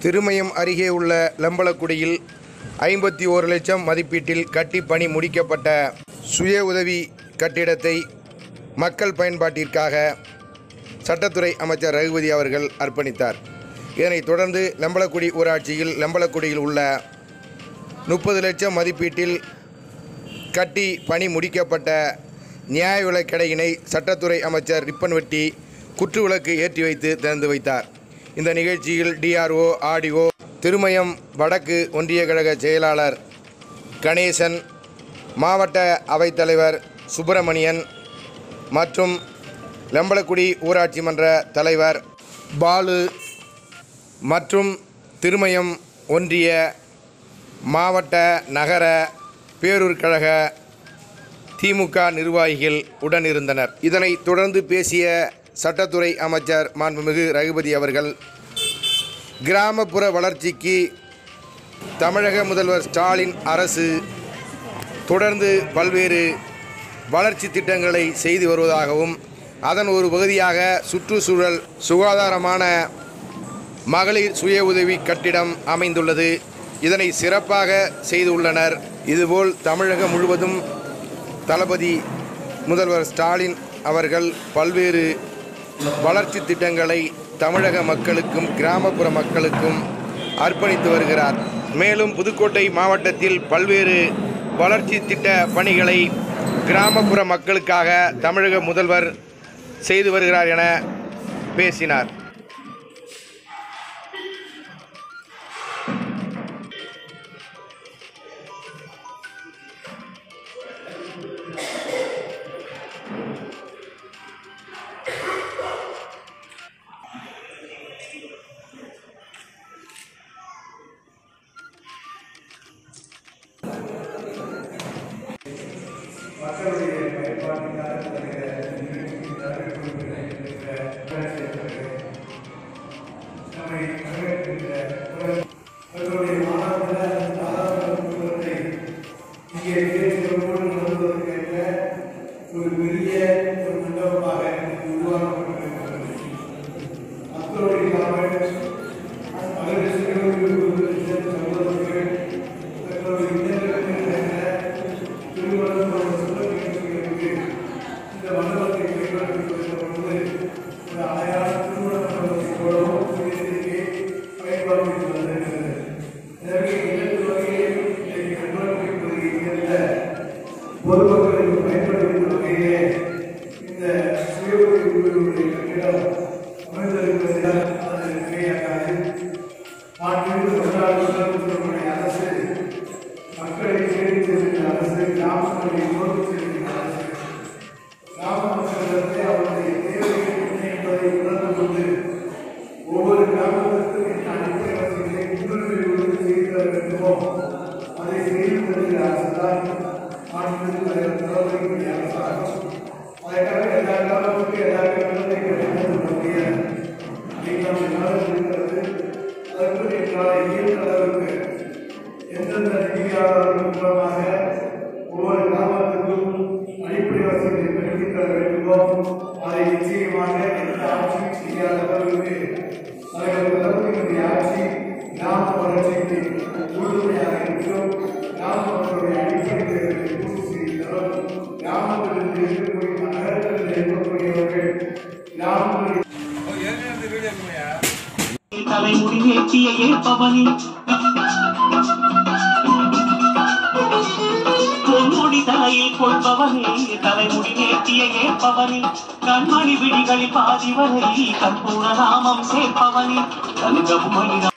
திருமயம் அருகே உள்ள லம்பலக்குடியில் ஐம்பத்தி ஓரு லட்சம் மதிப்பீட்டில் கட்டி பணி முடிக்கப்பட்ட சுய உதவி கட்டிடத்தை மக்கள் பயன்பாட்டிற்காக சட்டத்துறை அமைச்சர் ரகுபதி அவர்கள் அர்ப்பணித்தார் இதனைத் தொடர்ந்து லம்பலக்குடி ஊராட்சியில் லம்பலக்குடியில் உள்ள முப்பது லட்சம் மதிப்பீட்டில் கட்டி பணி முடிக்கப்பட்ட நியாய விலைக் கடையினை சட்டத்துறை அமைச்சர் ரிப்பன் வெட்டி குற்றுவிளக்கு ஏற்றி வைத்து திறந்து வைத்தார் இந்த நிகழ்ச்சியில் டிஆர்ஓ ஆடிஓ திருமயம் வடக்கு ஒன்றிய கழக செயலாளர் கணேசன் மாவட்ட அவைத்தலைவர் சுப்பிரமணியன் மற்றும் லம்பலக்குடி ஊராட்சி மன்ற தலைவர் பாலு மற்றும் திருமயம் ஒன்றிய மாவட்ட நகர பேரூர் கழக திமுக நிர்வாகிகள் உடன் இருந்தனர் இதனைத் தொடர்ந்து பேசிய சட்டத்துறை அமைச்சர் மாண்புமிகு ரகுபதி அவர்கள் கிராமப்புற வளர்ச்சிக்கு தமிழக முதல்வர் ஸ்டாலின் அரசு தொடர்ந்து பல்வேறு வளர்ச்சி திட்டங்களை செய்து வருவதாகவும் அதன் ஒரு பகுதியாக சுற்றுச்சூழல் சுகாதாரமான மகளிர் சுய உதவி கட்டிடம் அமைந்துள்ளது இதனை சிறப்பாக செய்துள்ளனர் இதுபோல் தமிழகம் முழுவதும் தளபதி முதல்வர் ஸ்டாலின் அவர்கள் பல்வேறு வளர்ச்சி திட்டங்களை தமிழக மக்களுக்கும் கிராமப்புற மக்களுக்கும் அர்ப்பணித்து வருகிறார் மேலும் புதுக்கோட்டை மாவட்டத்தில் பல்வேறு வளர்ச்சி திட்ட பணிகளை கிராமப்புற மக்களுக்காக தமிழக முதல்வர் செய்து வருகிறார் என பேசினார் ஒரு பெரிய ஒரு மண்டபமாக உருவாக்கப்பட்டிருக்கிறது மக்களுடைய காவல் மகளிர் சிறுவர்கள் சகோதரர்கள் தங்களுடைய இன்னல்களுக்கு திருமணம் போன்ற சுப நிகழ்ச்சிகளுக்கு இந்த மண்டபத்தை பயன்படுத்திக் பொழுது ஒரு அழகான திருமண மண்டபத்தை போலவும் குடியிருக்கை பயன்படுத்திக் கொண்டிருக்கிறது எனவே இரண்டு வகையில் இன்றைக்கு கண்காணிப்பு பகுதியில் பொதுமக்களுக்கு பயன்படுத்தும் வகையிலே இந்த சுய உதவிக்குழுவுடைய கட்டிடம் அமைந்திருப்பதால் அது மிகையாகாது மாண்புமிகு தமிழ்நாடு முதலமைச்சருடைய அரசு மக்களை தேடி செல்கின்ற அரசு கிராமங்களை நோக்கி செல்கின்ற அரசு கிராம மக்களிடத்தை அவருடைய தேவைகள் என்ன என்பதை உணர்ந்து கொண்டு ஒவ்வொரு கிராமத்திற்கும் என்ன அடிப்படை வசதிகளை முன்னுரிமை கொடுத்து செய்து தர வேண்டுமோ அதை செய்து வருகிற அரசுதான் மாண்புமிகு தலைவர் தளபதியுடைய அரசாகும் அதற்காக எல்லா காலத்துக்கும் எல்லா கட்டணத்தை கட்டணத்தினுடைய நீக்கம் என்னால் இருக்கிறது அதற்கு எங்களால் இயன்ற அளவுக்கு எந்தெந்த நிதியாளர்கள் மூலமாக ஒவ்வொரு கிராமத்துக்கும் அடிப்படை வசதிகளை பெருக்கித் தர வேண்டுமோ அதை நிச்சயமாக எந்த ஆட்சியும் செய்யாத அளவுக்கு தலைவர் தளபதியினுடைய ஆட்சி கிராம வளர்ச்சிக்கு உறுதுணையாக இருக்கும் கிராம மக்களுடைய அடிப்படை தேவைகளை பூர்த்தி செய்து தரும் கிராமங்களில் இருக்கக்கூடிய நகரங்களில் இருக்கக்கூடியவர்கள் கிராமங்களில் தலைமுடி ஏற்றிய ஏற்பவனி பொன்முடி தலையில் கொள்பவனே தலைமுடி நேர்த்திய ஏற்பவனி கண்மணி விழிகளில் பாதி வரை கற்பூர நாமம் சேர்ப்பவனி தங்கம் மணி